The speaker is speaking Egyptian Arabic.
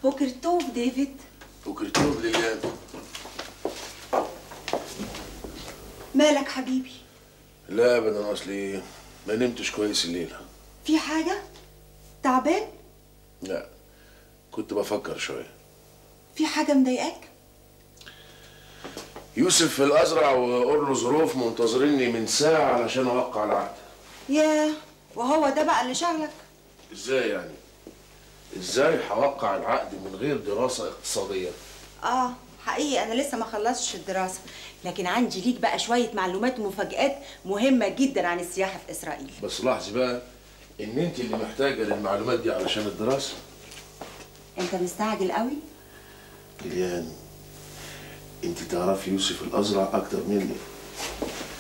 بوكر توف ديفيد وكرتوب ليليان مالك حبيبي لا ابدا اصلي ما نمتش كويس الليله في حاجة تعبان لا كنت بفكر شويه في حاجة مضايقاك يوسف في الازرع واورلو ظروف منتظريني من ساعه علشان اوقع العقد ياه وهو ده بقى اللي شغلك ازاي يعني ازاي هوقع العقد من غير دراسه اقتصاديه اه حقيقي انا لسه ما خلصتش الدراسة لكن عندي ليك بقى شوية معلومات ومفاجآت مهمة جدا عن السياحة في اسرائيل بس لاحظي بقى ان انت اللي محتاجه للمعلومات دي علشان الدراسه انت مستعجل قوي ليليان انت تعرفي يوسف الازرع اكتر مني